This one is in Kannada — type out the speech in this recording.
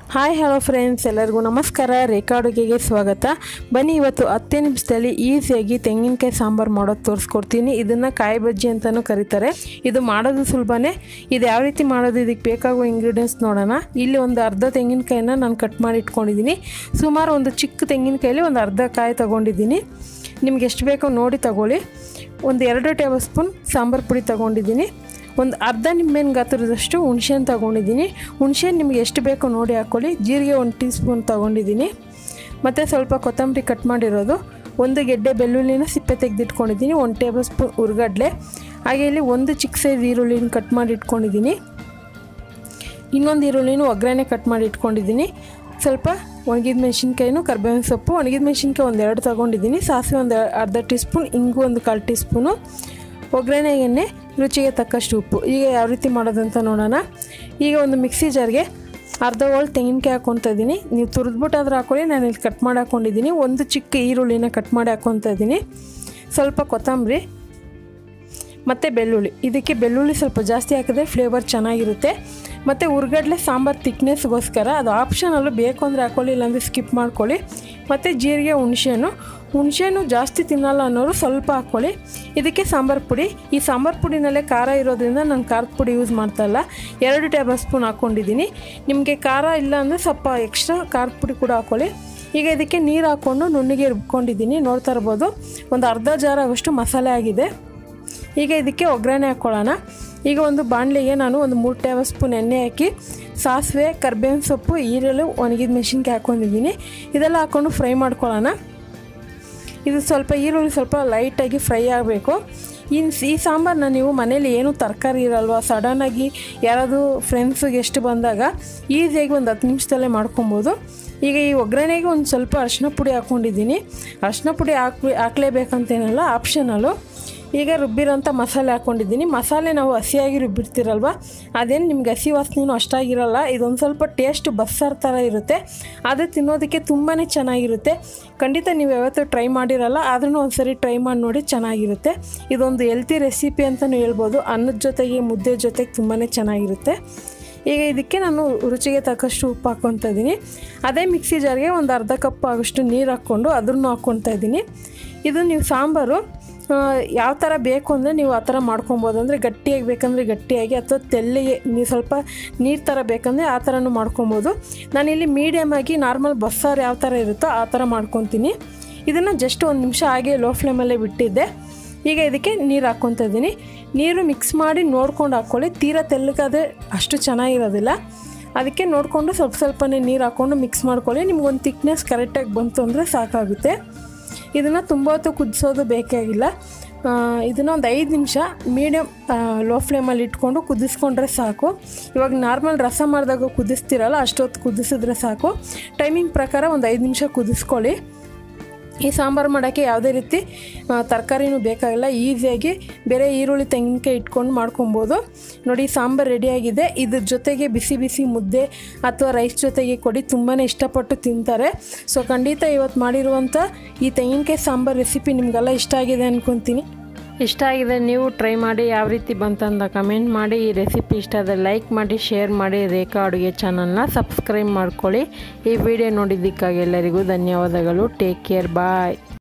ಹಾಯ್ ಹಲೋ ಫ್ರೆಂಡ್ಸ್ ಎಲ್ಲರಿಗೂ ನಮಸ್ಕಾರ ರೇಖಾ ಅಡುಗೆಗೆ ಸ್ವಾಗತ ಬನ್ನಿ ಇವತ್ತು ಹತ್ತೇ ನಿಮಿಷದಲ್ಲಿ ಈಸಿಯಾಗಿ ತೆಂಗಿನಕಾಯಿ ಸಾಂಬಾರು ಮಾಡೋದು ತೋರಿಸ್ಕೊಡ್ತೀನಿ ಇದನ್ನು ಕಾಯಿ ಬಜ್ಜಿ ಅಂತಲೂ ಕರೀತಾರೆ ಇದು ಮಾಡೋದು ಸುಲಭನೇ ಇದು ಯಾವ ರೀತಿ ಮಾಡೋದು ಇದಕ್ಕೆ ಬೇಕಾಗುವ ಇಂಗ್ರೀಡಿಯೆಂಟ್ಸ್ ನೋಡೋಣ ಇಲ್ಲಿ ಒಂದು ಅರ್ಧ ತೆಂಗಿನಕಾಯಿನ ನಾನು ಕಟ್ ಮಾಡಿ ಇಟ್ಕೊಂಡಿದ್ದೀನಿ ಸುಮಾರು ಒಂದು ಚಿಕ್ಕ ತೆಂಗಿನಕಾಯಲ್ಲಿ ಒಂದು ಅರ್ಧ ಕಾಯಿ ತೊಗೊಂಡಿದ್ದೀನಿ ನಿಮ್ಗೆ ಎಷ್ಟು ಬೇಕೋ ನೋಡಿ ತಗೊಳ್ಳಿ ಒಂದು ಎರಡು ಟೇಬಲ್ ಸ್ಪೂನ್ ಸಾಂಬಾರು ಪುಡಿ ತೊಗೊಂಡಿದ್ದೀನಿ ಒಂದು ಅರ್ಧ ನಿಂಬೆಹಣ್ಣು ಗಾತ್ರದಷ್ಟು ಹುಣ್ಸೆಹಣ್ಣು ತೊಗೊಂಡಿದ್ದೀನಿ ಹುಣ್ಸೆಹಣ್ಣು ನಿಮ್ಗೆ ಎಷ್ಟು ಬೇಕೋ ನೋಡಿ ಹಾಕ್ಕೊಳ್ಳಿ ಜೀರಿಗೆ ಒಂದು ಟೀ ಸ್ಪೂನ್ ತೊಗೊಂಡಿದ್ದೀನಿ ಮತ್ತು ಸ್ವಲ್ಪ ಕೊತ್ತಂಬರಿ ಕಟ್ ಮಾಡಿರೋದು ಒಂದು ಗೆಡ್ಡೆ ಬೆಳ್ಳುಳ್ಳಿನ ಸಿಪ್ಪೆ ತೆಗೆದಿಟ್ಕೊಂಡಿದ್ದೀನಿ ಒಂದು ಟೇಬಲ್ ಸ್ಪೂನ್ ಉರ್ಗಡ್ಲೆ ಹಾಗೆ ಇಲ್ಲಿ ಒಂದು ಚಿಕ್ಕ ಸೈಜ್ ಈರುಳ್ಳಿನ ಕಟ್ ಮಾಡಿ ಇಟ್ಕೊಂಡಿದ್ದೀನಿ ಇನ್ನೊಂದು ಈರುಳ್ಳಿನ ಒಗ್ಗರಣೆ ಕಟ್ ಮಾಡಿ ಇಟ್ಕೊಂಡಿದ್ದೀನಿ ಸ್ವಲ್ಪ ಒಣಗಿದ ಮೆಣಸಿನ್ಕಾಯಿನೂ ಕರ್ಬೇವಿನ ಸೊಪ್ಪು ಒಣಗಿದ ಮೆಣಸಿನ್ಕಾಯಿ ಒಂದು ಎರಡು ತೊಗೊಂಡಿದ್ದೀನಿ ಸಾಸಿವೆ ಒಂದು ಅರ್ಧ ಟೀ ಸ್ಪೂನ್ ಇಂಗು ಒಂದು ಕಾಲು ಟೀ ಸ್ಪೂನು ಒಗ್ಗರಣೆ ಎಣ್ಣೆ ರುಚಿಗೆ ತಕ್ಕಷ್ಟು ಉಪ್ಪು ಈಗ ಯಾವ ರೀತಿ ಮಾಡೋದಂತ ನೋಡೋಣ ಈಗ ಒಂದು ಮಿಕ್ಸಿ ಜಾರ್ಗೆ ಅರ್ಧ ಹೋಳು ತೆಂಗಿನಕಾಯಿ ಹಾಕ್ಕೊತಾ ಇದ್ದೀನಿ ನೀವು ತುರಿದ್ಬಿಟ್ಟಾದ್ರೂ ಹಾಕೊಳ್ಳಿ ನಾನು ಇಲ್ಲಿ ಕಟ್ ಮಾಡಿ ಹಾಕ್ಕೊಂಡಿದ್ದೀನಿ ಒಂದು ಚಿಕ್ಕ ಈರುಳ್ಳಿನ ಕಟ್ ಮಾಡಿ ಹಾಕ್ಕೊತಾ ಇದ್ದೀನಿ ಸ್ವಲ್ಪ ಕೊತ್ತಂಬರಿ ಮತ್ತು ಬೆಳ್ಳುಳ್ಳಿ ಇದಕ್ಕೆ ಬೆಳ್ಳುಳ್ಳಿ ಸ್ವಲ್ಪ ಜಾಸ್ತಿ ಹಾಕಿದ್ರೆ ಫ್ಲೇವರ್ ಚೆನ್ನಾಗಿರುತ್ತೆ ಮತ್ತು ಉರ್ಗಡ್ಲೆ ಸಾಂಬಾರು ತಿಕ್ನೆಸ್ಗೋಸ್ಕರ ಅದು ಆಪ್ಷನಲ್ಲೂ ಬೇಕು ಅಂದರೆ ಹಾಕ್ಕೊಳ್ಳಿ ಇಲ್ಲಾಂದರೆ ಸ್ಕಿಪ್ ಮಾಡ್ಕೊಳ್ಳಿ ಮತ್ತು ಜೀರಿಗೆ ಹುಣಸೆಹಣ್ಣು ಹುಣಸೆಹಣ್ಣು ಜಾಸ್ತಿ ತಿನ್ನಲ್ಲ ಅನ್ನೋರು ಸ್ವಲ್ಪ ಹಾಕ್ಕೊಳ್ಳಿ ಇದಕ್ಕೆ ಸಾಂಬಾರು ಪುಡಿ ಈ ಸಾಂಬಾರು ಪುಡಿನಲ್ಲೇ ಖಾರ ಇರೋದ್ರಿಂದ ನಾನು ಖಾರದ ಪುಡಿ ಯೂಸ್ ಮಾಡ್ತಾಯಿಲ್ಲ ಎರಡು ಟೇಬಲ್ ಸ್ಪೂನ್ ಹಾಕ್ಕೊಂಡಿದ್ದೀನಿ ನಿಮಗೆ ಖಾರ ಇಲ್ಲ ಅಂದರೆ ಸ್ವಲ್ಪ ಎಕ್ಸ್ಟ್ರಾ ಖಾರದ ಪುಡಿ ಕೂಡ ಹಾಕ್ಕೊಳ್ಳಿ ಈಗ ಇದಕ್ಕೆ ನೀರು ಹಾಕ್ಕೊಂಡು ನುಣ್ಣಿಗೆ ರುಬ್ಕೊಂಡಿದ್ದೀನಿ ನೋಡ್ತಾ ಇರ್ಬೋದು ಒಂದು ಅರ್ಧ ಜಾರ್ ಆಗೋಷ್ಟು ಮಸಾಲೆ ಆಗಿದೆ ಈಗ ಇದಕ್ಕೆ ಒಗ್ಗರಣೆ ಹಾಕ್ಕೊಳ್ಳೋಣ ಈಗ ಒಂದು ಬಾಣಲಿಗೆ ನಾನು ಒಂದು ಮೂರು ಟೇಬಲ್ ಸ್ಪೂನ್ ಎಣ್ಣೆ ಹಾಕಿ ಸಾಸಿವೆ ಕರ್ಬೇವಿನ ಸೊಪ್ಪು ಈರುಳ್ಳಿ ಒಣಗಿದ ಮೆಣಸಿನ್ಕಾಯಿ ಹಾಕ್ಕೊಂಡಿದ್ದೀನಿ ಇದೆಲ್ಲ ಹಾಕ್ಕೊಂಡು ಫ್ರೈ ಮಾಡ್ಕೊಳ್ಳೋಣ ಇದು ಸ್ವಲ್ಪ ಈರುಳ್ಳಿ ಸ್ವಲ್ಪ ಲೈಟಾಗಿ ಫ್ರೈ ಆಗಬೇಕು ಇನ್ನು ಈ ಸಾಂಬಾರನ್ನ ನೀವು ಮನೇಲಿ ಏನು ತರಕಾರಿ ಇರಲ್ವ ಸಡನ್ನಾಗಿ ಯಾರಾದರೂ ಫ್ರೆಂಡ್ಸು ಗೆಸ್ಟ್ ಬಂದಾಗ ಈಸಿಯಾಗಿ ಒಂದು ಹತ್ತು ನಿಮಿಷದಲ್ಲೇ ಮಾಡ್ಕೊಬೋದು ಈಗ ಈ ಒಗ್ಗರಣೆಗೆ ಒಂದು ಸ್ವಲ್ಪ ಅರಿಶಿನ ಪುಡಿ ಹಾಕ್ಕೊಂಡಿದ್ದೀನಿ ಅರಿಶಿನ ಪುಡಿ ಹಾಕಿ ಹಾಕ್ಲೇಬೇಕಂತೇನಲ್ಲ ಆಪ್ಷನಲ್ಲು ಈಗ ರುಬ್ಬಿರೋಂಥ ಮಸಾಲೆ ಹಾಕ್ಕೊಂಡಿದ್ದೀನಿ ಮಸಾಲೆ ನಾವು ಹಸಿಯಾಗಿ ರುಬ್ಬಿರ್ತೀರಲ್ವ ಅದೇನು ನಿಮ್ಗೆ ಹಸಿ ವಾಸನೆಯೂ ಅಷ್ಟಾಗಿರಲ್ಲ ಇದೊಂದು ಸ್ವಲ್ಪ ಟೇಸ್ಟ್ ಬಸ್ಸಾರು ಥರ ಇರುತ್ತೆ ಆದರೆ ತಿನ್ನೋದಕ್ಕೆ ತುಂಬಾ ಚೆನ್ನಾಗಿರುತ್ತೆ ಖಂಡಿತ ನೀವು ಯಾವತ್ತೂ ಟ್ರೈ ಮಾಡಿರಲ್ಲ ಆದ್ರೂ ಒಂದು ಸರಿ ಟ್ರೈ ಮಾಡಿ ನೋಡಿ ಚೆನ್ನಾಗಿರುತ್ತೆ ಇದೊಂದು ಹೆಲ್ತಿ ರೆಸಿಪಿ ಅಂತಲೂ ಹೇಳ್ಬೋದು ಅನ್ನದ ಜೊತೆಗೆ ಮುದ್ದೆ ಜೊತೆಗೆ ತುಂಬಾ ಚೆನ್ನಾಗಿರುತ್ತೆ ಈಗ ಇದಕ್ಕೆ ನಾನು ರುಚಿಗೆ ತಕ್ಕಷ್ಟು ಉಪ್ಪು ಹಾಕ್ಕೊತಾ ಇದ್ದೀನಿ ಅದೇ ಮಿಕ್ಸಿ ಜಾರ್ಗೆ ಒಂದು ಅರ್ಧ ಕಪ್ ಆಗೋಷ್ಟು ನೀರು ಹಾಕ್ಕೊಂಡು ಅದನ್ನು ಹಾಕ್ಕೊತಾ ಇದ್ದೀನಿ ಇದು ನೀವು ಸಾಂಬಾರು ಯಾವ ಥರ ಬೇಕು ಅಂದರೆ ನೀವು ಆ ಥರ ಮಾಡ್ಕೊಬೋದು ಅಂದರೆ ಗಟ್ಟಿಯಾಗಿ ಬೇಕಂದರೆ ಗಟ್ಟಿಯಾಗಿ ಅಥವಾ ತೆಳ್ಳಿಗೆ ನೀವು ಸ್ವಲ್ಪ ನೀರು ಥರ ಬೇಕಂದರೆ ಆ ಥರನೂ ಮಾಡ್ಕೊಬೋದು ನಾನಿಲ್ಲಿ ಮೀಡಿಯಮಾಗಿ ನಾರ್ಮಲ್ ಬಸ್ಸಾರು ಯಾವ ಥರ ಇರುತ್ತೋ ಆ ಥರ ಮಾಡ್ಕೊತೀನಿ ಇದನ್ನು ಜಸ್ಟ್ ಒಂದು ನಿಮಿಷ ಹಾಗೆ ಲೋ ಫ್ಲೇಮಲ್ಲೇ ಬಿಟ್ಟಿದ್ದೆ ಈಗ ಇದಕ್ಕೆ ನೀರು ಹಾಕ್ಕೊತಾ ಇದ್ದೀನಿ ನೀರು ಮಿಕ್ಸ್ ಮಾಡಿ ನೋಡ್ಕೊಂಡು ಹಾಕ್ಕೊಳ್ಳಿ ತೀರಾ ತೆಳ್ಳಗಾದರೆ ಅಷ್ಟು ಚೆನ್ನಾಗಿರೋದಿಲ್ಲ ಅದಕ್ಕೆ ನೋಡಿಕೊಂಡು ಸ್ವಲ್ಪ ಸ್ವಲ್ಪನೇ ನೀರು ಹಾಕ್ಕೊಂಡು ಮಿಕ್ಸ್ ಮಾಡ್ಕೊಳ್ಳಿ ನಿಮ್ಗೊಂದು ತಿಕ್ನೆಸ್ ಕರೆಕ್ಟಾಗಿ ಬಂತು ಅಂದರೆ ಸಾಕಾಗುತ್ತೆ ಇದನ್ನು ತುಂಬ ಹೊತ್ತು ಕುದಿಸೋದು ಬೇಕಾಗಿಲ್ಲ ಇದನ್ನು ಒಂದು ಐದು ನಿಮಿಷ ಮೀಡಿಯಮ್ ಲೋ ಫ್ಲೇಮಲ್ಲಿ ಇಟ್ಕೊಂಡು ಕುದಿಸ್ಕೊಂಡ್ರೆ ಸಾಕು ಇವಾಗ ನಾರ್ಮಲ್ ರಸ ಮಾಡಿದಾಗ ಕುದಿಸ್ತಿರಲ್ಲ ಅಷ್ಟೊತ್ತು ಕುದಿಸಿದ್ರೆ ಸಾಕು ಟೈಮಿಂಗ್ ಪ್ರಕಾರ ಒಂದು ಐದು ನಿಮಿಷ ಕುದಿಸ್ಕೊಳ್ಳಿ ಈ ಸಾಂಬಾರು ಮಾಡೋಕ್ಕೆ ಯಾವುದೇ ರೀತಿ ತರಕಾರಿನೂ ಬೇಕಾಗಿಲ್ಲ ಈಸಿಯಾಗಿ ಬೇರೆ ಈರುಳ್ಳಿ ತೆಂಗಿನಕಾಯಿ ಇಟ್ಕೊಂಡು ಮಾಡ್ಕೊಬೋದು ನೋಡಿ ಸಾಂಬಾರು ರೆಡಿಯಾಗಿದೆ ಇದ್ರ ಜೊತೆಗೆ ಬಿಸಿ ಬಿಸಿ ಮುದ್ದೆ ಅಥವಾ ರೈಸ್ ಜೊತೆಗೆ ಕೊಡಿ ತುಂಬಾ ಇಷ್ಟಪಟ್ಟು ತಿಂತಾರೆ ಸೊ ಖಂಡಿತ ಇವತ್ತು ಮಾಡಿರುವಂಥ ಈ ತೆಂಗಿನಕಾಯಿ ಸಾಂಬಾರು ರೆಸಿಪಿ ನಿಮಗೆಲ್ಲ ಇಷ್ಟ ಆಗಿದೆ ಅಂದ್ಕೊತೀನಿ ಇಷ್ಟ ಆಗಿದೆ ನೀವು ಟ್ರೈ ಮಾಡಿ ಯಾವ ರೀತಿ ಬಂತಂದ ಕಮೆಂಟ್ ಮಾಡಿ ಈ ರೆಸಿಪಿ ಇಷ್ಟ ಆದರೆ ಲೈಕ್ ಮಾಡಿ ಶೇರ್ ಮಾಡಿ ರೇಖಾ ಅಡುಗೆ ಚಾನಲ್ನ ಸಬ್ಸ್ಕ್ರೈಬ್ ಮಾಡ್ಕೊಳ್ಳಿ ಈ ವಿಡಿಯೋ ನೋಡಿದ್ದಕ್ಕಾಗಿ ಎಲ್ಲರಿಗೂ ಧನ್ಯವಾದಗಳು ಟೇಕ್ ಕೇರ್ ಬಾಯ್